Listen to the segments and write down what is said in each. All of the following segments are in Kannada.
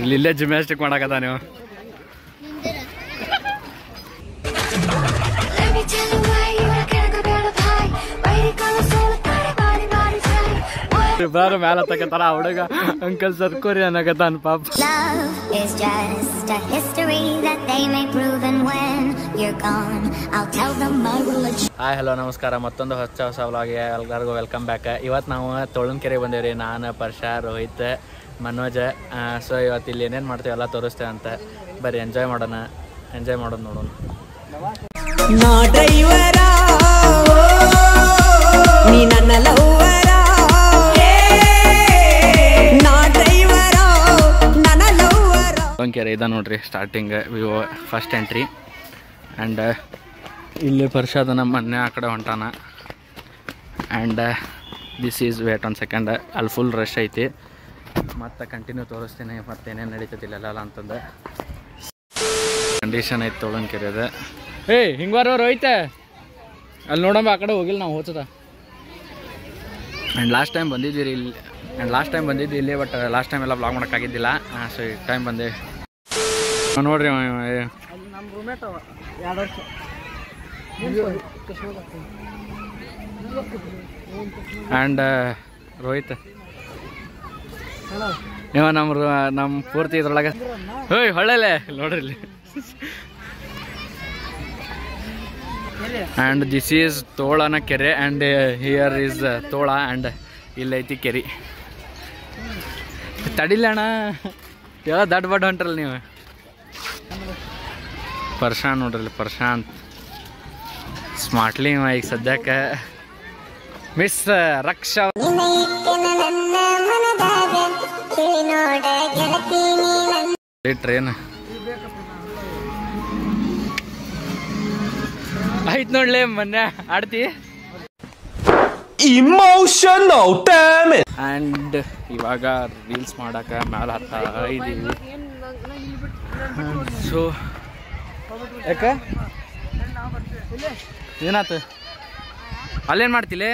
ಇಲ್ಲಿ ಇಲ್ಲೇ ಜಿಮ್ನಾಸ್ಟಿಕ್ ಮಾಡಕತ್ತ ನೀವು Let me tell you why you can't go better pie. Waiting on the soul, body, body, body, time. What ಇಬ್ಬರು ಮ್ಯಾಲ ತಗತಾರ ಆ ಹುಡುಗ ಅಂಕಲ್ ಸರ್ಕೋರಿ ಅನ್ನಕತ್ತಾನ ಪಾಪ Love is just a history that they may prove, and when you're gone, I'll tell them my religion. Hi hello ನಮಸ್ಕಾರ ಮತ್ತೊಂದು ಹೊಸ ಹೊಸ ವ್ಲಾಗ್ಗೆ ಎಲ್ಲರಿಗೂ ವೆಲ್ಕಮ್ ಬ್ಯಾಕ್ ಇವತ್ತು ನಾವು ತೊಳನ್ಕೆರೆ ಬಂದೇವ್ರಿ ನಾನು ಪರ್ಷ ರೋಹಿತ್ ಮನೋಜ್ ಸೊ ಇವತ್ತು ಇಲ್ಲಿ ಏನೇನು ಮಾಡ್ತೀವಿ ಎಲ್ಲ ತೋರಿಸ್ತೇವೆ ಅಂತ ಬರೀ ಎಂಜಾಯ್ ಮಾಡೋಣ ಎಂಜಾಯ್ ಮಾಡೋದು ನೋಡೋಣ ನಾ ಡ್ರೈವರ ನೀ ನನ್ನ ಲವ್ವರ ನಾ ಡ್ರೈವರ ನನ್ನ ಲವ್ವರ ತೊಳನ್ಕೆರೆ ಇದೆ ನೋಡ್ರಿ ಸ್ಟಾರ್ಟಿಂಗ್ ವಿವೋ ಫಸ್ಟ್ ಎಂಟ್ರಿ ಆ್ಯಂಡ್ ಇಲ್ಲಿ ಪರ್ಷದ ನಮ್ಮ ಮೊನ್ನೆ ಆ ಕಡೆ ಹೊಂಟಾನ and this is wait one second ಅಲ್ಲಿ ಫುಲ್ ರಶ್ ಐತಿ ಮತ್ತೆ ಕಂಟಿನ್ಯೂ ತೋರಿಸ್ತೀನಿ ಮತ್ತೆ ಏನೇನು ನಡೀತೈತಿ ಇಲ್ಲೆಲ್ಲ ಅಂತಂದು ಕಂಡೀಷನ್ ಐತಿ ತೊಳನ್ಕೆರೆದ ಏಯ್ ಹಿಂಗಾರು ರೋಯ್ತೆ ಅಲ್ಲಿ ನೋಡಂಬ ಆ ಕಡೆ ಹೋಗಿಲ್ಲ ನಾವು ಹೋಗ್ತದ ಆ್ಯಂಡ್ ಲಾಸ್ಟ್ ಟೈಮ್ ಬಂದಿದ್ವಿ ರೀ ಇಲ್ಲಿ ಆ್ಯಂಡ್ ಲಾಸ್ಟ್ ಟೈಮ್ ಬಂದಿದ್ವಿ ಇಲ್ಲಿ ಬಟ್ ಲಾಸ್ಟ್ ಟೈಮ್ ಎಲ್ಲ ಬ್ಲಾಗ್ ಮಾಡೋಕ್ಕಾಗಿದ್ದಿಲ್ಲ ಸೊ ಈ ಟೈಮ್ ಬಂದೆ ಅವ ನೋಡ್ರಿ ಅವ ಇವ, ಏ. ಆ್ಯಂಡ್ ರೋಹಿತ್ ಇವ ನಮ್ಮ ರು- ನಮ್ಮ ಪೂರ್ತಿ ಇದ್ರೊಳಗೆ ಹೋಯ್ ಹೊಳ್ಳಲೆ ನೋಡ್ರಿ ಇಲ್ಲಿ and this is Tolana Kere and here is ತೋಳ ಆ್ಯಂಡ್ ಇಲ್ಲೈತಿ ಕೆರಿ ತಡಿಲ್ಲ ಅಣ್ಣ ಎಲ್ಲ ದಡ್ಡ ಬಡ್ ಹೊಂಟ್ರಲ್ಲ ನೀವು ಪರ್ಶಾಂತ್ ನೋಡ್ರಿ ಇಲ್ಲಿ ಪರ್ಶಾಂತ್ ಸ್ಮಾರ್ಟ್ಲಿ ಇವ ಈಗ ಸದ್ಯಕ್ಕೆ ಮಿಸ್ ರಕ್ಷಾ ಟ್ರೇನ್ ಆಯ್ತು ನೋಡ್ಲಿ ಮೊನ್ನೆ ಆಡ್ತಿ Emotional, damn it! ಆ್ಯಂಡ್ ಇವಾಗ ರೀಲ್ಸ್ ಮಾಡಕ್ಕೆ ಮ್ಯಾಲೆ ಹತ್ತಾ ಇದ್ದೀವಿ ಸೊ ಯಾಕ ಏನಾತು ಅಲ್ಲೇನು ಮಾಡ್ತಿಲೆ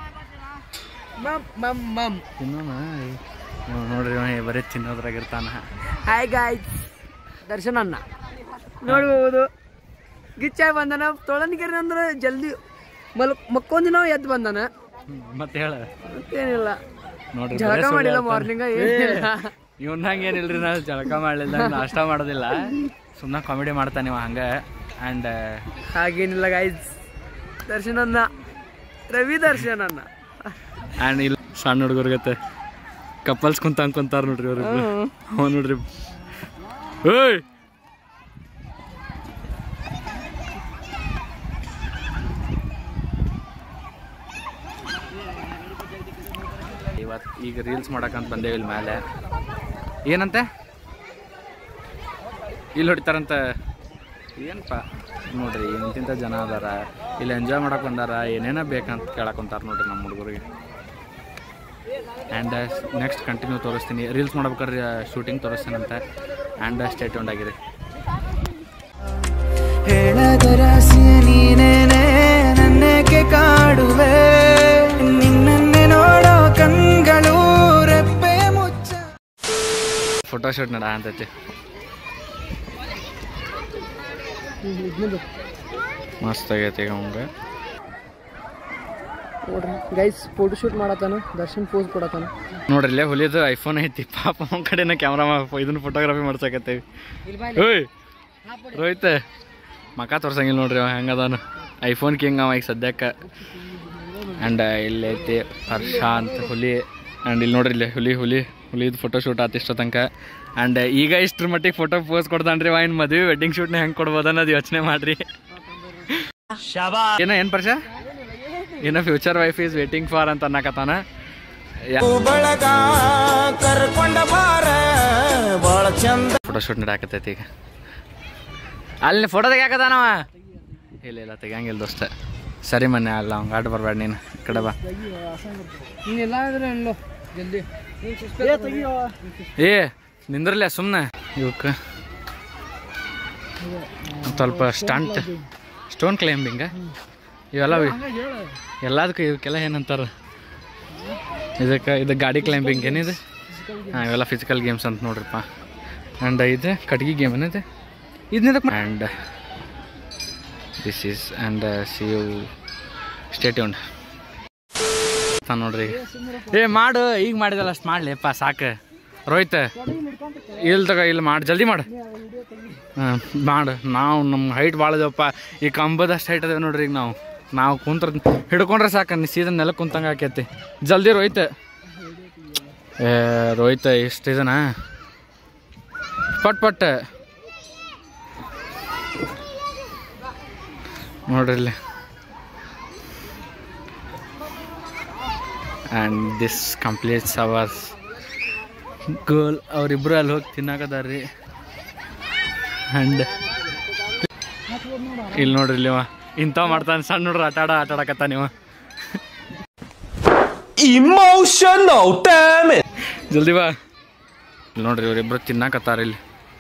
ತಿನ್ನೋಣ ಇವ್ ನೋಡ್ರಿ ಇವ ಬರೀ ತಿನ್ನೋದ್ರಾಗಿರ್ತಾನ ಹಾಯ್ ಗಾಯ್ಸ್ ದರ್ಶನ್ ಅಣ್ಣ ನೋಡ್ಬೋದು ಗಿಚ್ಚಾಗಿ ಬಂದನ ತೊಳನ್ಕೆರೆ ಅಂದ್ರೆ ಜಲ್ದಿ ಮಲ್ ಮಕ್ಕೊಂದಿನ ಎದ್ದು ಬಂದನ ಮತ್ತೆ ಹೇಳ ಮತ್ತೇನಿಲ್ಲ ನೋಡ್ರಿ ಜಳಕ ಮಾಡಿಲ್ಲ ಮಾರ್ನಿಂಗ ಏನಿಲ್ಲ ಇವ್ನಂಗೆ ಏನಿಲ್ರಿ ನಾ ಜಳಕ ಮಾಡಲಿಲ್ಲ ನಾಷ್ಟ ಮಾಡೋದಿಲ್ಲ ಸುಮ್ಮನೆ ಕಾಮಿಡಿ ಮಾಡ್ತಾನೆ ಇವ ಹಂಗೆ ಆ್ಯಂಡ್ ಹಾಗೇನಿಲ್ಲ ಗಾಯ್ಸ್ ದರ್ಶನ್ ಅಣ್ಣ ರವಿ ದರ್ಶನ್ ಅಣ್ಣ ಆ್ಯಂಡ್ ಇಲ್ಲಿ ಸಣ್ಣ ಹುಡುಗರ್ಗತ್ತೆ ಕಪಲ್ಸ್ ಕುಂತ ಅನ್ಕೊಂತಾರ ನೋಡ್ರಿ ಅವ್ರು ಅವ ನೋಡ್ರಿ ಓಯ್ ಇವತ್ತು ಈಗ ರೀಲ್ಸ್ ಮಾಡಕ್ಕಂತ ಬಂದೇವಿ ಇಲ್ಲಿ ಮೇಲೆ ಏನಂತೆ ಇಲ್ಲಿ ಹೊಡಿತಾರಂತ ಏನಪ್ಪ ನೋಡ್ರಿ ಇಂತಿಂಥ ಜನ ಅದಾರ ಇಲ್ಲಿ ಎಂಜಾಯ್ ಮಾಡಕ್ಕೆ ಬಂದಾರ ಏನೇನೋ ಬೇಕಂತ ಕೇಳಕೊಂತಾರ ನೋಡ್ರಿ ನಮ್ಮ ಹುಡುಗರಿಗೆ ಆ್ಯಂಡ್ ನೆಕ್ಸ್ಟ್ ಕಂಟಿನ್ಯೂ ತೋರಿಸ್ತೀನಿ ರೀಲ್ಸ್ ಮಾಡ್ಬೇಕಾದ್ರೆ ಶೂಟಿಂಗ್ ತೋರಿಸ್ತೀನಂತೆ ಆ್ಯಂಡ್ ಸ್ಟೇಟ್ ಆಗಿರಿ ಹೇಳದರ ನೀನೇನೆ ನನ್ನಕ್ಕೆ ಕಾಡುವೆ ನಿನ್ನನ್ನೇ ನೋಡೋ ಕಣ್ಗಳು ರೆಪ್ಪೆ ಮುಚ್ಚ ಫೋಟೋ ಶೂಟ್ ನಡ ಅಂತೈತಿ ಮಸ್ತ್ ಆಗೈತಿ ಈಗ ಅವಂಗೆ ನೋಡ್ರಿ ಗೈಸ್ ಫೋಟೋ ಶೂಟ್ ಮಾಡತ್ತಾನ ದರ್ಶನ್ ಪೋಸ್ ಕೊಡತ್ತಾನ ನೋಡ್ರಿ ಇಲ್ಲೇ ಹುಲಿದು ಐಫೋನ್ ಐತಿ ಪಾಪ ಅವ್ನ ಕಡೆನ ಕ್ಯಾಮ್ರಾ ಇದನ್ನ ಫೋಟೋಗ್ರಫಿ ಮಾಡ್ಸಕತ್ತೇವಿ ಓಯ್ ರೋಹಿತ್ ಮಕ ತೋರ್ಸಂಗಿಲ್ಲ ನೋಡ್ರಿ ಅವ ಹೆಂಗದಾನು ಐಫೋನ್ ಕಿಂಗ್ ಅವ ಈಗ ಸದ್ಯಕ್ಕೆ ಆ್ಯಂಡ್ ಇಲ್ಲಿ ಐತಿ ಹರ್ಷಾಂತ್ ಹುಲಿ ಆ್ಯಂಡ್ ಇಲ್ಲಿ ನೋಡ್ರಿ ಇಲ್ಲಿ ಹುಲಿ ಹುಲಿ ಹುಲಿದು ಫೋಟೋ ಶೂಟ್ ಆತ ಇಷ್ಟ ತನಕ ಆ್ಯಂಡ್ ಈಗ ಇಷ್ಟ್ರ ಮಟ್ಟಿಗೆ ಫೋಟೋ ಪೋಸ್ ಕೊಡ್ತಾನ್ರಿ ಅವ ಇನ್ನು ಮದುವೆ ವೆಡ್ಡಿಂಗ್ ಶೂಟ್ನ ಹೆಂಗೆ ಕೊಡ್ಬೋದು ಅನ್ನೋದು ಯೋಚನೆ ಮಾಡ್ರಿ ಏನೋ ಏನು ಪರ್ಷ ಏನೋ future wife is waiting for ಅಂತ ಅನ್ನಕತ್ತಾನ ಬಳಗ ಕರ್ಕೊಂಡ ಬಾರ ಬಾಳ ಚಂದ ಫೋಟೋ ಶೂಟ್ ನಡಾಕತ್ತೈತಿ ಈಗ ಅಲ್ಲಿ ಫೋಟೋ ತೆಗಿಯಾಕತ್ತಾನವ ಇಲ್ಲ ಇಲ್ಲ ತೆಗಿಯಂಗಿಲ್ಲ ದೋಸ್ತ ಸರಿ ಮೊನ್ನೆ ಅಲ್ಲ ಅವ್ಗೆ ಆಟ ಬರಬೇಡ ನೀನು ಈ ಕಡೆ ಬಾ ನೀನೆಲ್ಲ ಇದ್ರೆ ಎಲ್ಲೋ ಜಲ್ದಿ ಏ ನಿಂದ್ರಲ್ಲ ಸುಮ್ಮನೆ ಇವಕ್ಕೆ ಸ್ವಲ್ಪ ಸ್ಟಂಟ್ ಸ್ಟೋನ್ ಕ್ಲೈಂಬಿಂಗ ಇವೆಲ್ಲ ಎಲ್ಲದಕ್ಕೂ ಇವಕ್ಕೆಲ್ಲ ಏನಂತಾರ ಇದಕ್ಕೆ ಇದು ಗಾಡಿ ಕ್ಲೈಂಬಿಂಗ್ ಏನಿದೆ ಹಾಂ ಇವೆಲ್ಲ ಫಿಸಿಕಲ್ ಗೇಮ್ಸ್ ಅಂತ ನೋಡ್ರಿಪ್ಪ ಆ್ಯಂಡ್ ಇದು ಕಟ್ಗಿ ಗೇಮ್ ಏನೈತೆ ಇದನ್ನ and this is and C U state ಉಂಡ್ ನೋಡ್ರಿ ಏ ಮಾಡು ಈಗ ಮಾಡಿದಲ್ಲ ಅಷ್ಟು ಮಾಡ್ಲಿಪ್ಪ ಸಾಕು ರೋಹಿತ್ ಇಲ್ಲಿ ತಗ ಇಲ್ಲಿ ಮಾಡಿ ಜಲ್ದಿ ಮಾಡು ಹಾಂ ಮಾಡು ನಾವು ನಮ್ಮ ಹೈಟ್ ಭಾಳ ಇದವಪ್ಪ ಈ ಕಂಬದಷ್ಟು ಹೈಟ್ ಅದೇವೆ ನೋಡ್ರಿ ಈಗ ನಾವು ನಾವು ಕುಂತ್ರ ಹಿಡ್ಕೊಂಡ್ರೆ ಸಾಕು ನೀ ಸೀದನ್ ನೆಲ ಕುಂತಂಗೆ ಆಕೈತಿ ಜಲ್ದಿ ರೋಹಿತ್ ಏ ರೋಹಿತ್ ಎಷ್ಟು ಇದನಾ ಪಟ್ ಪಟ್ ನೋಡ್ರಿ ಇಲ್ಲಿ and this completes ours goal ಅವರಿಬ್ಬರು ಅಲ್ಲಿ ಹೋಗಿ ತಿನ್ನಾಕದಾರ್ರಿ ಆ್ಯಂಡ್ ಇಲ್ಲಿ ನೋಡ್ರಿ ಇಲ್ಲಿ ಅವ ಇಂಥವ್ ಮಾಡ್ತಾನೆ ಸಣ್ಣ ನೋಡ್ರಿ ಆಟ ಆಡ ಆಟ ಆಡಕತ್ತ ನೀವು Emotional, damn it! ಜಲ್ದಿ ಬಾ ಇಲ್ಲಿ ನೋಡ್ರಿ ಇವರಿಬ್ರು ತಿನ್ನಾಕತ್ತಾರ ಇಲ್ಲಿ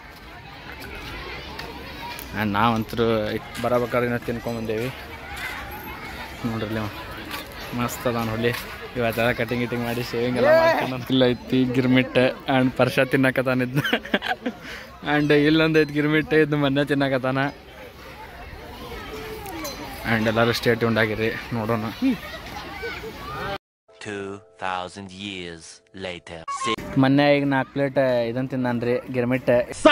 ಆ್ಯಂಡ್ ನಾವಂತರೂ ಬರಬೇಕಾದ್ರೆ ಇನ್ನೂ ತಿನ್ಕೊಂಬಂದೇವಿ ನೋಡ್ರಿ ಇಲ್ಲಿ ಅವ. ಮಸ್ತ್ ಅದಾನ ಹೊಲಿ ಇವತ್ತೆಲ್ಲ ಕಟಿಂಗ್ ಗಿಟಿಂಗ್ ಮಾಡಿ ಶೇವಿಂಗ್ ಎಲ್ಲ ಮಾಡ್ಕೊಂಡು ಇಲ್ಲ ಐತಿ ಗಿರ್ಮಿಟ್ ಆ್ಯಂಡ್ ಪರ್ಷ ತಿನ್ನಕತ್ತಾನ ಇದ್ನ ಆ್ಯಂಡ್ ಇಲ್ಲೊಂದು ಐತಿ ಗಿರ್ಮಿಟ್ ಇದ್ದು ಮೊನ್ನೆ ತಿನ್ನಕತ್ತಾನ ಆ್ಯಂಡ್ ಎಲ್ಲರೂ ಸ್ಟೇಟ್ ಉಂಡಾಗಿರಿ ನೋಡೋಣ 2,000 years later. ಮೊನ್ನೆ ಈಗ ನಾಲ್ಕು ಪ್ಲೇಟ್ ಇದನ್ನ ತಿಂದಾನ್ರಿ ಗಿರ್ಮಿಟ್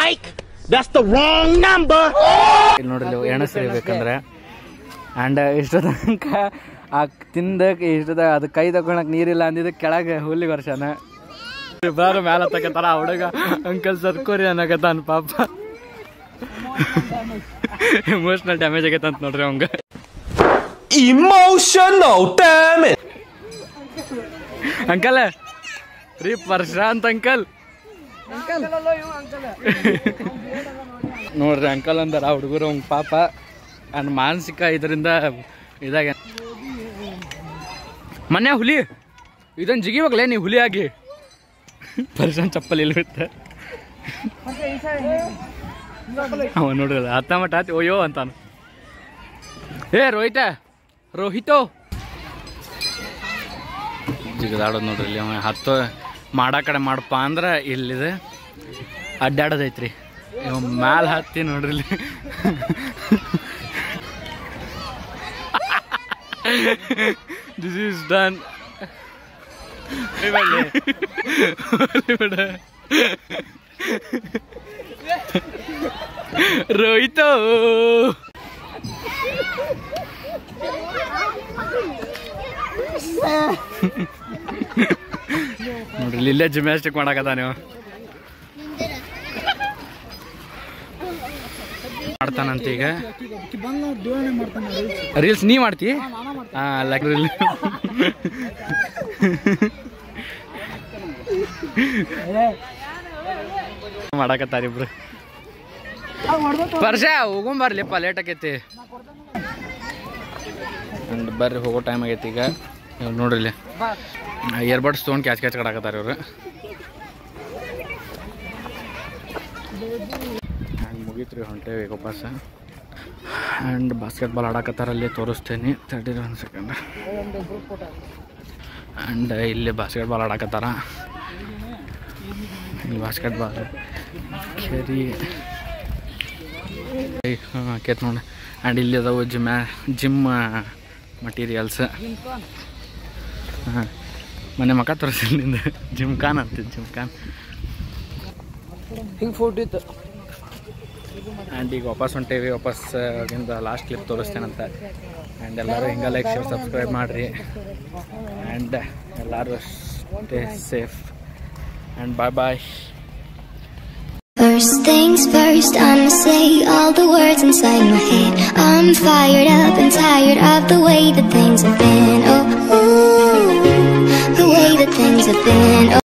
ಇಲ್ಲಿ ನೋಡ್ರಿ ಇಲ್ಲಿ ಎಣ್ಣೆ ಸರಿಬೇಕಂದ್ರೆ ಆ್ಯಂಡ್ ಇಷ್ಟ ತನಕ ಆ ತಿಂದಕ್ಕೆ ಇಷ್ಟದ ಅದು ಕೈ ತಗೊಳಕ್ ನೀರಿಲ್ಲ ಅಂದಿದ್ದು ಕೆಳಗೆ ಹುಲಿ ವರ್ಷನ ಇಬ್ಬರು ಮ್ಯಾಲ ತಗತಾರ ಆ ಹುಡುಗ ಅಂಕಲ್ ಸರ್ಕೋರಿ ಅನ್ನಕತ್ತಾನ ಪಾಪ ಎಮೋಷನಲ್ ಡ್ಯಾಮೇಜ್ ಆಗೈತೆ ಅಂತ ನೋಡ್ರಿ ಅವಂಗ Emotional, damn it! ಅಂಕಲ್ ರೀ ಪ್ರಶಾಂತ್ ಅಂಕಲ್ ನೋಡ್ರಿ ಅಂಕಲ್ ಅಂದಾರ ಆ ಹುಡುಗರು ಅವ್ನ ಪಾಪ ನನ್ನ ಮಾನಸಿಕ ಇದರಿಂದ ಇದಾಗ ಮನೆ ಹುಲಿ ಇದನ್ನ ಜಿಗಿಬೇಕಲೇ ನೀವು ಹುಲಿ ಆಗಿ ಪ್ರಶಾಂತ್ ಚಪ್ಪಲ್ ಇಲ್ಲಿ ಬಿತ್ತ ಅವ ನೋಡ್ರಿ ಹತ್ತ ಮಟ್ಟ ಆತಿ ಓಯೋ ಅಂತಾನು ಏ ರೋಹಿತ ರೋಹಿತೋ ಜಿಗದಾಡೋದು ನೋಡ್ರಿ ಇಲ್ಲಿ ಅವ ಹತ್ತು ಮಾಡಾ ಕಡೆ ಮಾಡಪ್ಪ ಅಂದ್ರೆ ಇಲ್ಲಿದೆ ಅಡ್ಡಾಡೋದೈತ್ರಿ ಇವ ಮ್ಯಾಲ ಹತ್ತಿ ನೋಡ್ರಿ ಇಲ್ಲಿ ದಿಸ್ ಈಸ್ ಡನ್ ರೋಹಿತೋ ನೋಡ್ರಿ ಇಲ್ಲಿ ಇಲ್ಲೇ ಜಿಮ್ನಾಸ್ಟಿಕ್ ಮಾಡಕತ್ತ ನೀವು ಮಾಡ್ತಾನಂತ ಈಗ ರೀಲ್ಸ್ ನೀ ಮಾಡ್ತಿ ಹಾ ಲೈಕ್ ರೀಲ್ ಮಾಡಕತ್ತಾರ ಇಬ್ರು ವರ್ಷ ಹೋಗೊಂಬರ್ಲಿಪ್ಪ ಲೇಟ್ ಆಕೈತಿ ಅಂಡ್ ಬರ್ರಿ ಹೋಗೋ ಟೈಮ್ ಆಗೈತಿ ಈಗ ಇವ್ರ್ ನೋಡ್ರಿ ಇಲ್ಲಿ ಇಯರ್ಬಡ್ಸ್ ತೊಗೊಂಡು ಕ್ಯಾಚ್ ಕ್ಯಾಚ್ ಕಡಾಕತ್ತಾರ ಇವ್ರು ಆ್ಯಂಡ್ ಮುಗೀತ್ರಿ ಹೊಂಟೇವಿ ವಾಪಸ್ ಆ್ಯಂಡ್ ಬಾಸ್ಕೆಟ್ಬಾಲ್ ಆಡಕತ್ತಾರ ಅಲ್ಲಿ ತೋರಿಸ್ತೇನೆ ತರ್ಟಿ ಒನ್ ಸೆಕೆಂಡ್ ಆ್ಯಂಡ್ ಇಲ್ಲಿ ಬಾಸ್ಕೆಟ್ಬಾಲ್ ಆಡಕತ್ತಾರ ಇಲ್ಲಿ ಬಾಸ್ಕೆಟ್ಬಾಲ್ ಖೇರಿ ಹಾಂ ಆಕೈತೆ ನೋಡಿ ಆ್ಯಂಡ್ ಇಲ್ಲಿ ಅದಾವು ಜಿಮ್ ಜಿಮ್ ಮಟೀರಿಯಲ್ಸ್ ಹಾಂ ಮನೆ ಮಕ ತೋರಿಸಿಲ್ಲ ಜಿಮ್ ಖಾನ್ ಅಂತಿದ್ದು ಜಿಮ್ ಖಾನ್ ಹಿಂಗೆ ಫೋಟೋ ಇತ್ತು ಆ್ಯಂಡ್ ಈಗ ವಾಪಸ್ ಹೊಂಟೇವಿ ವಾಪಸ್ ಆಗಿಂದ ಲಾಸ್ಟ್ ಕ್ಲಿಪ್ ತೋರಿಸ್ತೇನಂತ ಆ್ಯಂಡ್ ಎಲ್ಲರೂ ಹಿಂಗೆ ಲೈಕ್ ಶೇರ್ ಸಬ್ಸ್ಕ್ರೈಬ್ ಮಾಡಿರಿ ಆ್ಯಂಡ್ ಎಲ್ಲರೂ stay safe and bye bye First things first, I'ma say all the words inside my head. I'm fired up and tired of the way that things have been. Oh, ooh, the way that things have been.